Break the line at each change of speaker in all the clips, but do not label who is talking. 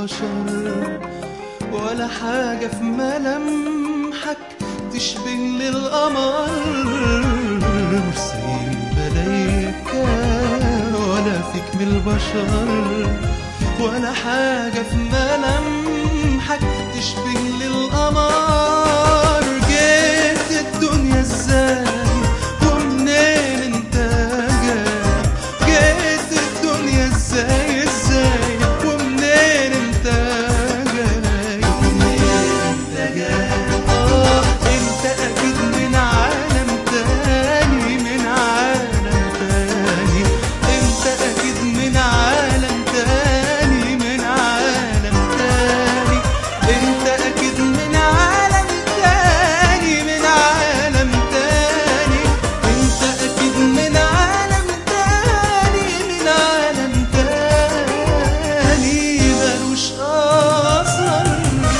البشر ولا حاجة في ملامحك تشبه للقمر مش زي الملايكة ولا فيك من البشر ولا حاجة في ملامحك تشبه للقمر جيت الدنيا ازاي ومنين انت جاي جيت الدنيا ازاي ازاي ومنين انت جاي ومنين انت جاي اه انت اكيد من عالم تاني من عالم تاني انت اكيد من عالم تاني من عالم تاني انت اكيد من عالم تاني من عالم تاني انت اكيد من عالم تاني من عالم تاني ملوش اصلا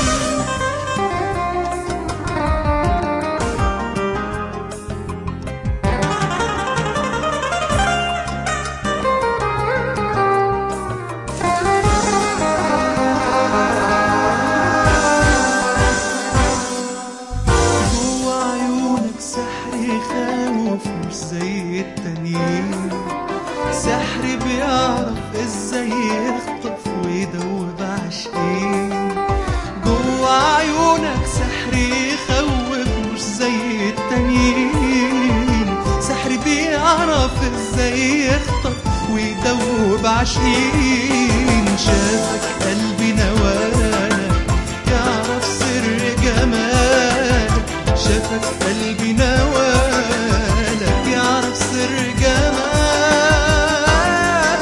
جوا عيونك سحر يخوف مش زي التانيين سحر بيعرف ازاي يخطف ويدوب عاشقين جوا عيونك سحر يخوف مش زي التانيين سحر بيعرف ازاي يخطف ويدوب عاشقين شافك قلبي نوالك يعرف سر جمالك شافك قلبي نوالك يعرف سر جمالك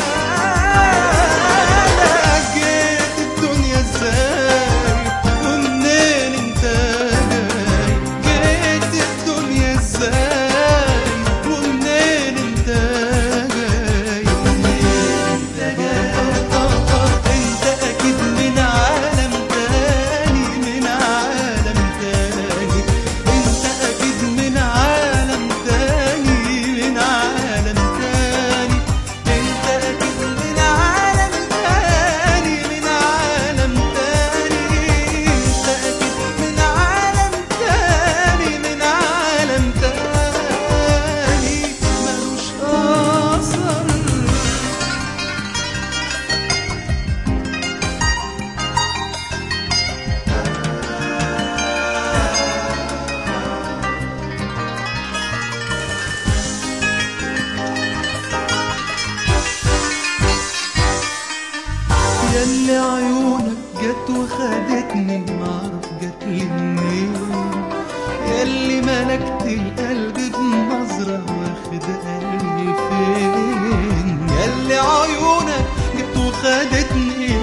جيت الدنيا ازاي ومنين انت جاي جيت الدنيا ازاي ومنين انت جاي ومنين انت جاي انت اكيد من عالم تاني من عالم تاني انت اكيد من عالم تاني من عالم تاني انت اكيد من عالم تاني من عالم تاني انت اكيد من عالم تاني من عالم تاني ملوش اثر ياللي عيونك جت وخدتني معرف جت لي منين ياللي ملكت القلب بنظرة واخد قلبي فين ياللي عيونك جت وخدتني